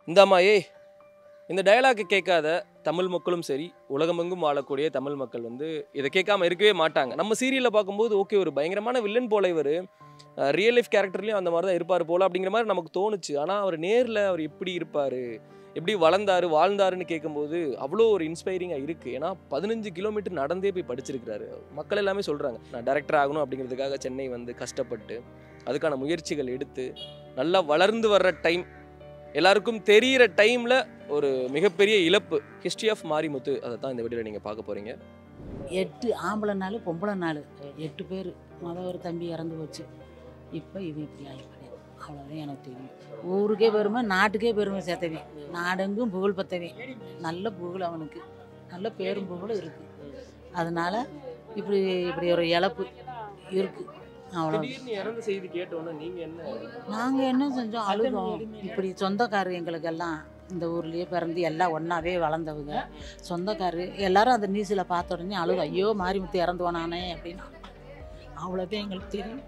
இந்தாம்மா ஏய் இந்த டயலாக்கை கேட்காத தமிழ் மக்களும் சரி உலகமெங்கும் வாழக்கூடிய தமிழ் மக்கள் வந்து இதை கேட்காம இருக்கவே மாட்டாங்க நம்ம சீரியலில் பார்க்கும்போது ஓகே ஒரு பயங்கரமான வில்லன் போல இவர் ரியல் லைஃப் கேரக்டர்லேயும் அந்த மாதிரி தான் இருப்பார் போல அப்படிங்கிற மாதிரி நமக்கு தோணுச்சு ஆனால் அவர் நேரில் அவர் எப்படி இருப்பார் எப்படி வளர்ந்தாரு வாழ்ந்தாருன்னு கேட்கும்போது அவ்வளோ ஒரு இன்ஸ்பைரிங்காக இருக்குது ஏன்னா பதினஞ்சு கிலோமீட்டர் நடந்தே போய் படிச்சிருக்கிறாரு மக்கள் எல்லாமே சொல்கிறாங்க நான் டேரக்டர் ஆகணும் அப்படிங்கிறதுக்காக சென்னை வந்து கஷ்டப்பட்டு அதுக்கான முயற்சிகள் எடுத்து நல்லா வளர்ந்து வர்ற டைம் எல்லாருக்கும் தெரியிற டைமில் ஒரு மிகப்பெரிய இழப்பு ஹிஸ்ட்ரி ஆஃப் மாரிமுத்து அதை தான் இந்த வீடியோவில் நீங்கள் பார்க்க போகிறீங்க எட்டு ஆம்பளை நாள் பொம்பளை நாள் எட்டு பேர் மொதல் ஒரு தம்பி இறந்து போச்சு இப்போ இது இப்படி ஆகிப்படையாது அவ்வளோதான் எனக்கு தெரியும் ஊருக்கே பெருமை நாட்டுக்கே பெருமை சேர்த்தவன் நாடெங்கும் புகழ் பத்தவன் நல்ல புகழ் அவனுக்கு நல்ல பேரும் புகழும் இருக்குது அதனால இப்படி இப்படி ஒரு இழப்பு இருக்குது அவ்வளோ திடீர்னு இறந்த செய்தி கேட்டோன்னே நீங்கள் என்ன நாங்கள் என்ன செஞ்சோம் அழுதோம் இப்படி சொந்தக்காரர் எங்களுக்கெல்லாம் இந்த ஊர்லேயே பிறந்து எல்லாம் ஒன்றாவே வளர்ந்தவங்க சொந்தக்காரு எல்லாரும் அந்த நியூஸில் பார்த்த உடனே அழுதோம் ஐயோ மாரிமுத்து இறந்து போனானே அப்படின்னு அவ்வளோதான் எங்களுக்கு தெரியும்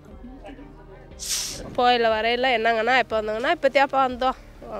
கோயிலில் வரையில என்னங்கன்னா இப்போ வந்தாங்கன்னா இப்போ தேப்பா வந்தோம்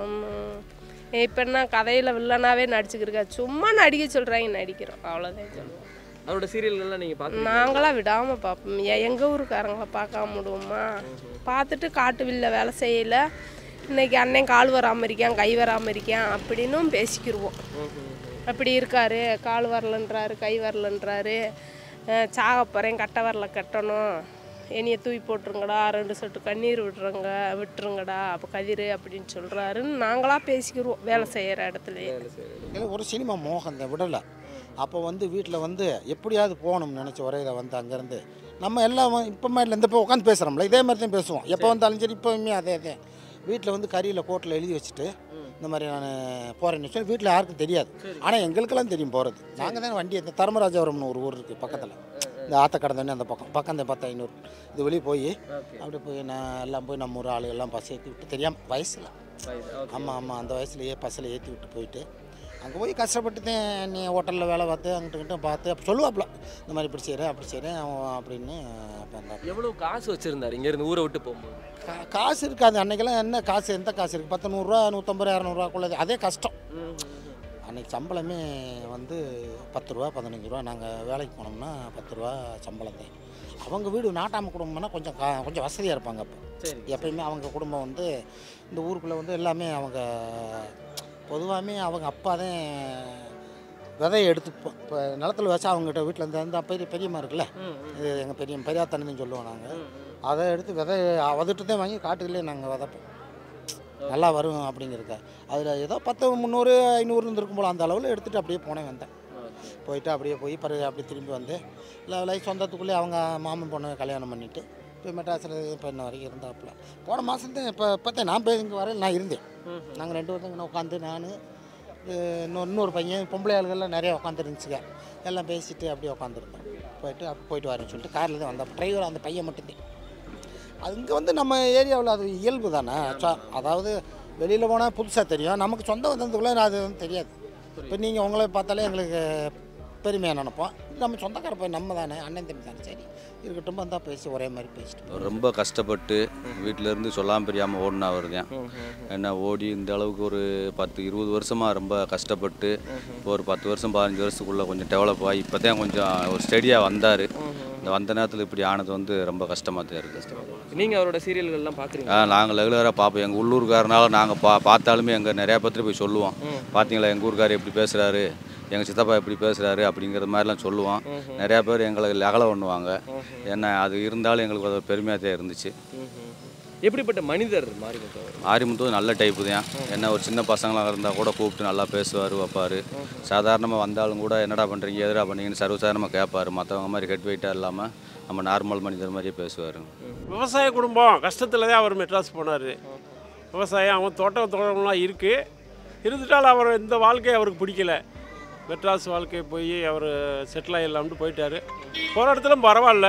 இப்போ என்ன கதையில் வில்லனாவே நடிச்சுக்கிருக்கா சும்மா நடிக்க சொல்கிறாங்க நடிக்கிறோம் அவ்வளோதான் சொல்லுவோம் அவரோட சீரியல்கள்லாம் நீங்கள் பார்த்து நாங்களாம் விடாமல் பார்ப்போம் எ- எங்க ஊருக்காரங்கள பார்க்காம விடுவோமா பார்த்துட்டு காட்டு வில்ல வேலை செய்யல இன்னைக்கு அண்ணன் கால் வராமல் இருக்கான் கை வராமல் இருக்கான் அப்படின்னும் பேசிக்கிருவோம் அப்படி இருக்காரு கால் வரலன்றாரு கை வரலன்றாரு அஹ் சாக போகிறேன் கட்டை வரல கட்டணும் என்னைய தூக்கி போட்டுருங்கடா ரெண்டு சொட்டு கண்ணீர் விட்டுருங்க விட்டுருங்கடா அப்போ கதிர் அப்படின்னு சொல்கிறாருன்னு நாங்களாக பேசிக்கிருவோம் வேலை செய்கிற இடத்துலையே எனக்கு ஒரு சினிமா மோகம் இந்த விடலை அப்போ வந்து வீட்டில் வந்து எப்படியாவது போகணும்னு நினச்ச ஒரே இதை வந்து அங்கேருந்து நம்ம எல்லாம் இப்போ மாதிரி இந்த இப்போ உட்காந்து பேசுகிறோம்ல இதே மாதிரி தான் பேசுவோம் எப்போ வந்தாலும் சரி இப்போவுமே அதே அதே வீட்டில் வந்து கரியில் கோட்டில் எழுதி வச்சுட்டு இந்த மாதிரி நான் போகிறேன்னு சொல்லி வீட்டில் யாருக்கும் தெரியாது ஆனால் எங்களுக்கெல்லாம் தெரியும் போகிறது நாங்கள் தான் வண்டி இந்த தர்மராஜபுரம்னு ஒரு ஊர் இருக்குது பக்கத்தில் இந்த ஆற்ற கடந்தோடனே அந்த பக்கம் பக்கம் இந்த பத்து ஐநூறு இது வெளியே போய் அப்படியே போய் நான் எல்லாம் போய் நம்ம ஊர் ஆளு எல்லாம் பஸ் ஏற்றி விட்டு தெரியாமல் வயசில் ஆமாம் ஆமாம் அந்த வயசுலயே பஸ்ஸில் ஏற்றி விட்டு போயிட்டு அங்கே போய் கஷ்டப்பட்டு தான் நீ ஹோட்டலில் வேலை பார்த்து அங்கிட்ட கிட்ட பார்த்து அப்போ சொல்லுவாப்புல இந்த மாதிரி இப்படி செய்கிறேன் அப்படி செய்கிறேன் அவன் அப்படின்னு அப்போ அந்த எவ்வளோ காசு வச்சுருந்தாரு இங்கேருந்து ஊரை விட்டு போகும்போது கா- காசு இருக்காது அன்னைக்கெல்லாம் என்ன காசு எந்த காசு இருக்குது பத்து நூறுரூவா நூற்றம்பது ரூபா இரநூறுவாக்குள்ளது அதே கஷ்டம் அன்னைக்கு சம்பளமே வந்து பத்து ரூபா பதினஞ்சு ரூபா நாங்கள் வேலைக்கு போனோம்னா பத்து ரூபா சம்பளம் தான் அவங்க வீடு நாட்டாம குடும்பம்னா கொஞ்சம் கா கொஞ்சம் வசதியாக இருப்பாங்க அப்போ சரி எப்பயுமே அவங்க குடும்பம் வந்து இந்த ஊருக்குள்ளே வந்து எல்லாமே அவங்க பொதுவாகவே அவங்க அப்பா தான் விதையை எடுத்து இப்போ இப்போ நிலத்துல வச்சு அவங்ககிட்ட வீட்டில் இருந்து அந்த பெரிய பெரியம்மா இருக்குல்ல இது எங்கள் பெரிய பெரியாத்தன்னு சொல்லுவோம் நாங்கள் அதை எடுத்து விதை வதட்டு தான் வாங்கி காட்டுக்குள்ளே நாங்கள் விதைப்போம் நல்லா வரும் அப்படிங்கிறத அதில் ஏதோ பத்து முந்நூறு ஐநூறு இருந்திருக்கும் போல் அந்த அளவில் எடுத்துகிட்டு அப்படியே போனேன் வந்தேன் போயிட்டு அப்படியே போய் பிறகு அப்படியே திரும்பி வந்து இல்லை லைஃப் சொந்தத்துக்குள்ளே அவங்க மாமன் பொண்ணை கல்யாணம் பண்ணிவிட்டு இப்போ மெட்ராஸில் இப்போ இன்ன வரைக்கும் இருந்தாப்புல போன மாதம் தான் இப்போ இப்போத்தான் நான் போய் இங்கே வர நான் இருந்தேன் நாங்கள் ரெண்டு பேரும் இங்கே உட்காந்து நான் இன்னொரு இன்னொரு பையன் பொம்பளை ஆளுகள்லாம் நிறைய உட்காந்துருந்துச்சுங்க எல்லாம் பேசிட்டு அப்படியே உட்காந்துருந்தோம் போயிட்டு அப்போ போயிட்டு வரேன்னு சொல்லிட்டு காரில் தான் வந்தோம் டிரைவர் அந்த பையன் மட்டும்தான் அங்கே வந்து நம்ம ஏரியாவில் அது இயல்பு தானே ச- அதாவது வெளியில் போனால் புதுசாக தெரியும் நமக்கு சொந்த வந்ததுக்குள்ளே அது வந்து தெரியாது இப்போ நீங்கள் உங்களை பார்த்தாலே எங்களுக்கு பெருமையாக நினைப்போம் நம்ம சொந்தக்கார போய் நம்ம தானே அண்ணன் தம்பி தானே சரி இருக்கட்டும் வந்தால் பேசி ஒரே மாதிரி பேசிட்டு ரொம்ப கஷ்டப்பட்டு வீட்டிலேருந்து சொல்லாமல் தெரியாமல் ஓடினவர் தான் என்ன ஓடி இந்த அளவுக்கு ஒரு பத்து இருபது வருஷமாக ரொம்ப கஷ்டப்பட்டு இப்போ ஒரு பத்து வருஷம் பதினஞ்சு வருஷத்துக்குள்ளே கொஞ்சம் டெவலப் ஆகி இப்போ தான் கொஞ்சம் ஒரு ஸ்டெடியாக வந்தார் இந்த வந்த நேரத்தில் இப்படி ஆனது வந்து ரொம்ப கஷ்டமாக தான் இருக்குது நீங்கள் அவரோட சீரியல்கள்லாம் பார்க்குறீங்க ஆ நாங்கள் ரெகுலராக பார்ப்போம் எங்கள் உள்ளூர்காரனால நாங்கள் பா பார்த்தாலுமே எங்கள் நிறையா பத்திரி போய் சொல்லுவோம் பார்த்தீங்களா எங்கள் ஊர்க்காரர் எப்படி பேசுகிறாரு எங்கள் சித்தப்பா எப்படி பேசுகிறாரு அப்படிங்கிற மாதிரிலாம் சொல்லுவோம் நிறையா பேர் எங்களை அகல பண்ணுவாங்க என்ன அது இருந்தாலும் எங்களுக்கு அது பெருமையாக தான் இருந்துச்சு எப்படிப்பட்ட மனிதர் மாரிமுத்து அவர் ஆரிமுத்து நல்ல டைப்பு தான் என்ன ஒரு சின்ன பசங்களாக இருந்தால் கூட கூப்பிட்டு நல்லா பேசுவார் வைப்பார் சாதாரணமாக வந்தாலும் கூட என்னடா பண்ணுறீங்க எதிரா பண்ணீங்கன்னு சர்வசாதாரணமாக கேட்பார் மற்றவங்க மாதிரி ஹெட் வெயிட்டாக இல்லாமல் நம்ம நார்மல் மனிதர் மாதிரியே பேசுவார் விவசாய குடும்பம் கஷ்டத்தில் தான் அவர் மெட்ராஸ் போனார் விவசாயம் அவன் தோட்டம் தோட்டம்லாம் இருக்குது இருந்துட்டாலும் அவர் இந்த வாழ்க்கை அவருக்கு பிடிக்கல மெட்ராஸ் வாழ்க்கை போய் அவர் செட்டில் ஆகிடலாம்னு போயிட்டார் போகிற இடத்துல பரவாயில்ல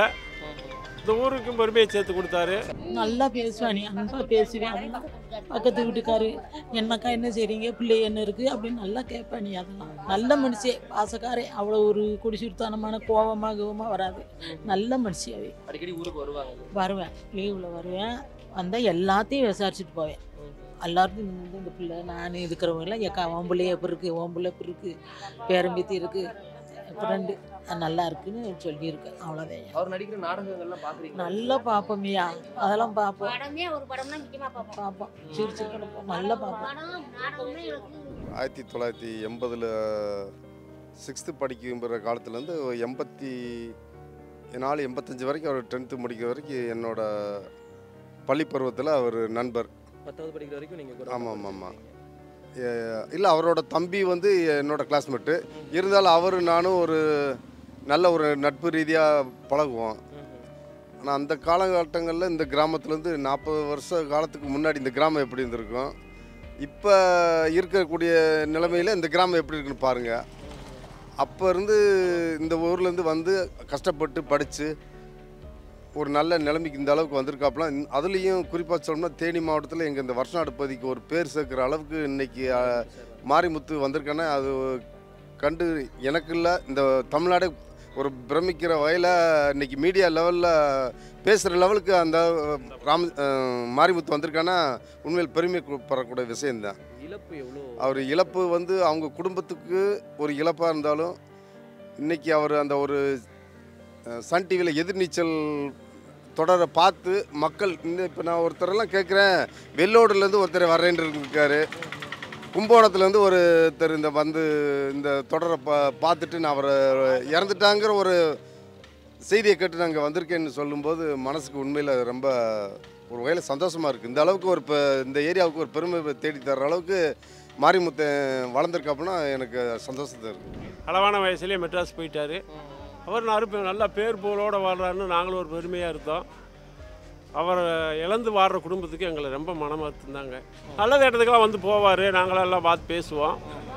இந்த ஊருக்கும் பெருமையை சேர்த்து கொடுத்தாரு நல்லா பேசுவேன் நீ அன்பாக பேசுவேன் அதெல்லாம் பக்கத்து வீட்டுக்காரு என்னக்கா என்ன செய்றீங்க பிள்ளை என்ன இருக்குது அப்படின்னு நல்லா கேட்பேன் நீ அதெல்லாம் நல்ல மனுஷே பாசக்காரே அவ்வளோ ஒரு குடிசுத்தனமான கோவமாக கோவமாக வராது நல்ல மனுஷியாவே அடிக்கடி ஊருக்கு வருவாங்க வருவேன் லீவில் வருவேன் வந்தால் எல்லாத்தையும் விசாரிச்சுட்டு போவேன் எல்லாருக்கும் இந்த இந்த பிள்ளை நான் இருக்கிறவங்களாம் எக்கா உன் பிள்ளைய எப்படி இருக்கு உன் பிள்ளை எப்படி இருக்கு பேரம்பேத்தி இருக்கு ஃப்ரெண்டு நல்லா இருக்குன்னு சொல்லியிருக்கேன் அவ்வளோதான் அவர் நடிக்கிற நாடகங்கள்லாம் பாக்குறீங்க நல்லா பார்ப்போம்யா அதெல்லாம் பார்ப்போம் படமே ஒரு படம்னா முக்கியமா பார்ப்போம் பார்ப்போம் சிரிச்சு கிடப்போம் நல்லா பார்ப்போம் படம் நாடகம்னா எனக்கு ஆயிரத்தி தொள்ளாயிரத்தி எண்பதில் சிக்ஸ்த்து படிக்கிற காலத்துலேருந்து எண்பத்தி நாலு எண்பத்தஞ்சு வரைக்கும் அவர் டென்த்து முடிக்கிற வரைக்கும் என்னோட பள்ளி பருவத்தில் அவர் நண்பர் பத்தாவது படிக்கிற வரைக்கும் நீங்க கூட ஆமா, ஆமா, ஆமா. இல்லை அவரோட தம்பி வந்து என்னோட கிளாஸ்மேட்டு இருந்தாலும் அவர் நானும் ஒரு நல்ல ஒரு நட்பு ரீதியாக பழகுவோம் ஆனால் அந்த காலகட்டங்களில் இந்த கிராமத்துலேருந்து நாற்பது வருஷ காலத்துக்கு முன்னாடி இந்த கிராமம் எப்படி இருந்திருக்கும் இப்போ இருக்கக்கூடிய நிலைமையில் இந்த கிராமம் எப்படி இருக்குன்னு பாருங்கள் அப்போ இருந்து இந்த ஊர்லேருந்து வந்து கஷ்டப்பட்டு படித்து ஒரு நல்ல நிலைமைக்கு இந்த அளவுக்கு வந்திருக்காப்புலாம் இந்- அதுலேயும் குறிப்பாக சொல்லணும்னா தேனி மாவட்டத்தில் எங்கள் இந்த வருஷநாடு பகுதிக்கு ஒரு பேர் சேர்க்குற அளவுக்கு இன்னைக்கு அஹ், மாரிமுத்து வந்திருக்கேன்னா அது கண்டு எனக்கு இல்லை இந்த தமிழ்நாடு ஒரு பிரமிக்கிற வகையில் இன்னைக்கு மீடியா லெவலில் பேசுகிற லெவலுக்கு அந்த அஹ், ராம் அஹ், மாரிமுத்து வந்திருக்கான்னா உண்மையில் பெருமை கு- பெறக்கூடிய விஷயம்தான் இழப்பு எவ்வளோ அவர் இழப்பு வந்து அவங்க குடும்பத்துக்கு ஒரு இழப்பாக இருந்தாலும் இன்னைக்கு அவர் அந்த ஒரு அஹ், சன் டிவியில் எதிர்நீச்சல் தொடரை பார்த்து மக்கள் இந்த இப்போ நான் ஒருத்தரெல்லாம் கேட்குறேன் வெள்ளோடுலேருந்து ஒருத்தர் வரேன்னு இருக்காரு கும்பகோணத்துலேருந்து ஒருத்தர் இந்த வந்து இந்த தொடரை பா பார்த்துட்டு நான் அவரை இறந்துட்டாங்கிற ஒரு செய்தியை கேட்டு நாங்கள் வந்திருக்கேன்னு சொல்லும்போது மனசுக்கு உண்மையில் ரொம்ப ஒரு வகையில் சந்தோஷமாக இருக்குது இந்த அளவுக்கு ஒரு இப்போ இந்த ஏரியாவுக்கு ஒரு பெருமை தேடி தர்ற அளவுக்கு மாரிமுத்தன் வளர்ந்துருக்காப்புனா எனக்கு சந்தோஷத்தை இருக்குது அளவான வயசுலேயே மெட்ராஸ் போயிட்டாரு அவர் நான் நல்லா பேர் புகழோட வாழ்றாருன்னு நாங்களும் ஒரு பெருமையாக இருந்தோம் அவர் இழந்து வாடுற குடும்பத்துக்கு எங்களை ரொம்ப மனமாக இருந்தாங்க நல்ல இடத்துக்கெல்லாம் வந்து போவார் நாங்களெல்லாம் பார்த்து பேசுவோம்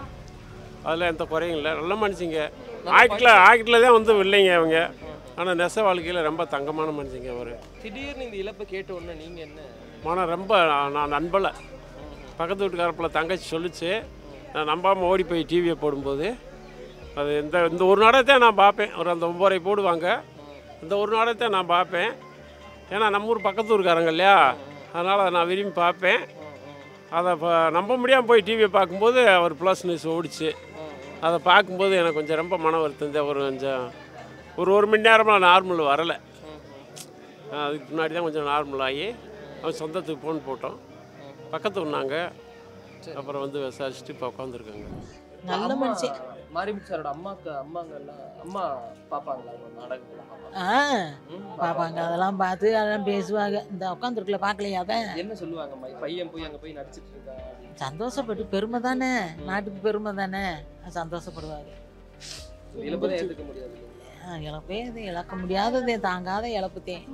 அதில் எந்த குறையும் இல்லை நல்ல மனுஷங்க ஆக்டில் ஆக்டில் தான் வந்து இல்லைங்க அவங்க ஆனால் நெச வாழ்க்கையில் ரொம்ப தங்கமான மனுஷங்க அவர் திடீர்னு இந்த இழப்பை கேட்ட உடனே நீங்க என்ன மனம் ரொம்ப நான் நான் நண்பலை பக்கத்து வீட்டுக்காரப்பில் தங்கச்சி சொல்லிச்சு நான் நம்பாமல் ஓடி போய் டிவியை போடும்போது அது இந்த இந்த ஒரு நாடகத்தை நான் பார்ப்பேன் ஒரு அந்த ஒம்பரை போடுவாங்க இந்த ஒரு நாடகத்தை நான் பார்ப்பேன் ஏன்னா நம்ம ஊர் பக்கத்து ஊருக்காரங்க இல்லையா அதனால் நான் விரும்பி பார்ப்பேன் அதை இப்போ நம்ப முடியாமல் போய் டிவியை பார்க்கும்போது அவர் ப்ளஸ் நியூஸ் ஓடிச்சு அதை பார்க்கும்போது எனக்கு கொஞ்சம் ரொம்ப மன வருத்தம் இந்த ஒரு கொஞ்சம் ஒரு ஒரு மணி நேரமாக நார்மல் வரலை அதுக்கு முன்னாடி தான் கொஞ்சம் நார்மல் ஆகி அவன் சொந்தத்துக்கு ஃபோன் போட்டோம் பக்கத்து ஊர்னாங்க அப்புறம் வந்து விசாரிச்சுட்டு இப்போ உட்காந்துருக்காங்க நல்ல மனுஷன் மாரிமுத்து சாரோட அம்மாக்கு அம்மாங்க எல்லாம் அம்மா பாப்பாங்களா அவங்க நாடகத்தெல்லாம் பாப்பாங்க ஆ பார்ப்பாங்க அதெல்லாம் பார்த்து அதெல்லாம் பேசுவாங்க இந்த உட்காந்துருக்குல பார்க்கலையா அவன் என்ன சொல்லுவாங்கம்மா பையன் போய் அங்க போய் நடிச்சிட்டு இருக்கா அப்படின்னு. சந்தோஷப்பட்டு பெருமை தானே நாட்டுக்கு பெருமை தானே சந்தோஷப்படுவாங்க இழப்பதை ஏத்துக்க முடியாது ஆ, இழப்பே இது இழக்க முடியாததே தாங்காத இழப்புத்தேன்